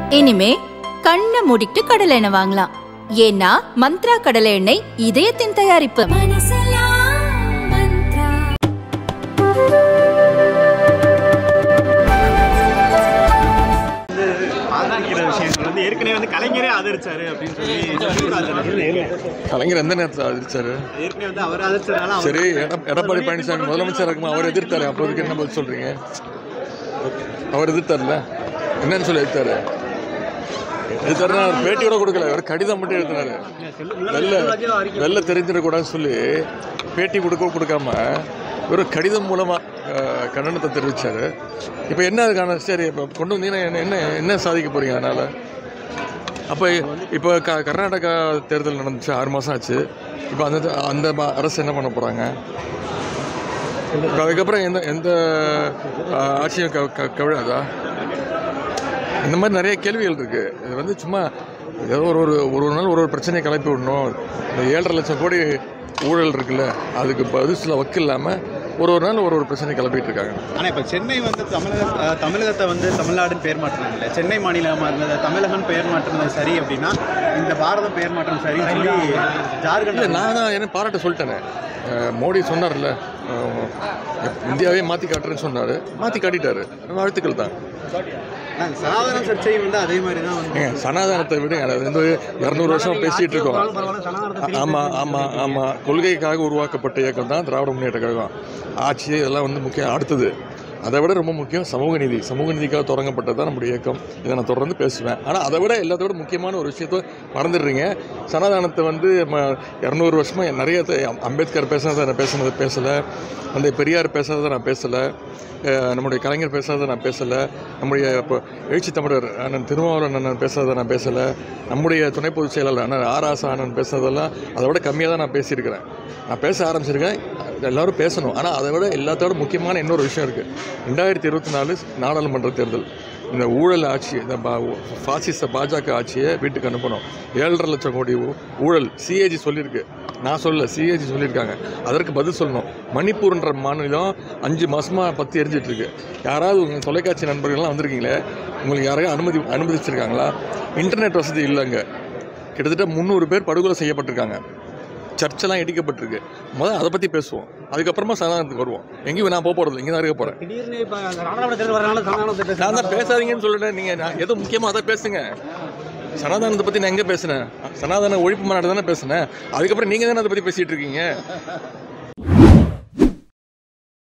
இனிமே கண்ணை மூடிட்டு கடலை எண்ணெய் வாங்கலாம் ஏன்னா மந்த்ரா கடலை எண்ணெய் இதயத்தின் தயாரிப்பு ஆதரிக்கிற விஷயங்கள் வந்து ஏற்கனவே வந்து கலைஞரே ஆதரிச்சாரு அப்படின்னு சொல்லி சொல்லியிருக்காரு. கலைஞர் எந்த நேரத்தில் ஆதரிச்சாரு ஏற்கனவே வந்து அவர் ஆதரிச்சதுனால அவர் சரி எட- எடப்பாடி பழனிசாமி முதலமைச்சர் இருக்குமா அவர் எதிர்த்தாரு அப்போதைக்கு என்ன பதில் சொல்றீங்க அவர் எதிர்த்தார்ல என்னன்னு சொல்லி எதிர்த்தாரு எதிர்த்தாருன்னா அவர் பேட்டியோட கொடுக்கல அவர் கடிதம் மட்டும் எழுதினாரு வெள்ள வெள்ள தெரிஞ்சிடக்கூடாதுன்னு சொல்லி பேட்டி கொடுக்க கொடுக்காம ஒரு கடிதம் மூலமா அஹ், கண்டனத்தை தெரிவிச்சாரு இப்போ என்ன அதுக்கான சரி இப்போ கொண்டு வந்தீங்கன்னா என்ன என்ன என்ன சாதிக்க போறீங்க அதனால அப்போ இப்போ க கர்நாடகா தேர்தல் நடந்துச்சு ஆறு மாதம் ஆச்சு இப்போ அந்த அந்த ம- அரசு என்ன பண்ண போகிறாங்க அதுக்கப்புறம் எந்த எந்த ஆ, ஆட்சியும் க க கவிழாதா இந்த மாதிரி நிறைய கேள்விகள் இருக்குது இது வந்து சும்மா ஏதோ ஒரு ஒரு ஒரு ஒரு நாள் ஒரு ஒரு பிரச்சனையை கிளப்பி விடணும் இந்த ஏழரை லட்சம் கோடி ஊழல் இருக்குல்ல அதுக்கு பதில் சில வக்கு இல்லாமல் ஒரு ஒரு நாள் ஒரு ஒரு பிரச்சனை கிளப்பிட்டு இருக்காங்க ஆனா இப்ப சென்னை வந்து தமிழக அஹ், தமிழகத்தை வந்து தமிழ்நாடுன்னு பெயர் மாற்றினாங்கல்ல சென்னை மாநிலமா இருந்தது தமிழகம் பெயர் மாற்றினது சரி அப்படின்னா இந்த பாரதம் பெயர் மாற்றம் சரின்னு சொல்லி இல்லை ஜார்க்கண்ட் நான் தான் என்ன பாராட்ட சொல்லிட்டேனே அஹ் மோடி சொன்னார்ல அஹ் இந்தியாவே மாற்றி காட்டுறேன்னு சொன்னார் மாற்றி காட்டிட்டாரு வாழ்த்துக்கள் தான் நாங்க சனாதன சர்ச்சை வந்து அதே மாதிரி தான் வந்து ஏங்க சனாதனத்தை விட அது வந்து இரநூறு வருஷம் பேசிகிட்டு இருக்கோம் ஆமாம் ஆமாம் ஆமாம் கொள்கைக்காக உருவாக்கப்பட்ட இயக்கம் தான் திராவிட முன்னேற்ற கழகம் ஆட்சி இதெல்லாம் வந்து முக்கியம் அடுத்தது அதை விட ரொம்ப முக்கியம் சமூக நீதி சமூக நீதிக்காக தொடங்கப்பட்டது தான் நம்முடைய இயக்கம் இதை நான் தொடர்ந்து பேசுவேன் ஆனால் அதை விட எல்லாத்த விட முக்கியமான ஒரு விஷயத்த மறந்துடுறீங்க சனாதனத்தை வந்து நம்ம இரநூறு வருஷமாக நிறைய த- அம்பேத்கர் பேசுனதை நான் பேசுனதை பேசலை அந்த பெரியார் பேசுனதை நான் பேசலை அஹ் நம்முடைய கலைஞர் பேசாத நான் பேசலை நம்முடைய இப்போ எழுச்சி தமிழர் அண்ணன் திருமாவளவன் அண்ணன் பேசாத நான் பேசலை நம்முடைய துணை பொதுச் செயலாளர் அண்ணன் ஆர் ஆசா அண்ணன் பேசுனதெல்லாம் அதை விட கம்மியாக தான் நான் பேசியிருக்கிறேன் நான் பேச ஆரம்பிச்சிருக்கேன் எல்லாரும் பேசணும் ஆனால் அதை விட எல்லாத்தோட முக்கியமான இன்னொரு விஷயம் இருக்குது ரெண்டாயிரத்தி இருபத்தி நாலு நாடாளுமன்ற தேர்தல் இந்த ஊழல் ஆட்சி இந்த பா பாசிச பாஜக ஆட்சியை வீட்டுக்கு அனுப்பணும் ஏழரை லட்சம் கோடி ஊ- ஊழல் சிஏஜி சொல்லியிருக்கு நான் சொல்லல சிஏஜி சொல்லியிருக்காங்க அதற்கு பதில் சொல்லணும் மணிப்பூர்ன்ற மாநிலம் அஞ்சு மாசமாக பற்றி எரிஞ்சிட்டு இருக்கு யாராவது உங்கள் தொலைக்காட்சி நண்பர்கள்லாம் வந்திருக்கீங்களே உங்களுக்கு யாரையும் அனுமதி அனுமதிச்சிருக்காங்களா இன்டர்நெட் வசதி இல்லைங்க கிட்டத்தட்ட முந்நூறு பேர் படுகொலை செய்யப்பட்டிருக்காங்க சர்ச்செல்லாம் இடிக்கப்பட்டிருக்கு முதல்ல அதை பற்றி பேசுவோம் அதுக்கப்புறமா சனாதனத்துக்கு வருவோம் எங்கேயும் நான் போக போகிறது இங்கே தான் இருக்க போகிறேன் திடீர்னு இப்போ நாடாளுமன்ற தேர்தல் வரனால சமாதானத்தை பேச நான் தான் பேசாதீங்கன்னு சொல்லிட்டேன் நீங்கள் நான் எது முக்கியமாக அதை பேசுங்க சனாதனத்தை பற்றி நான் எங்கே பேசினேன் சனாதன ஒழிப்பு மாநாடு தானே பேசினேன் அதுக்கப்புறம் நீங்கள் தானே அதை பற்றி பேசிகிட்டு இருக்கீங்க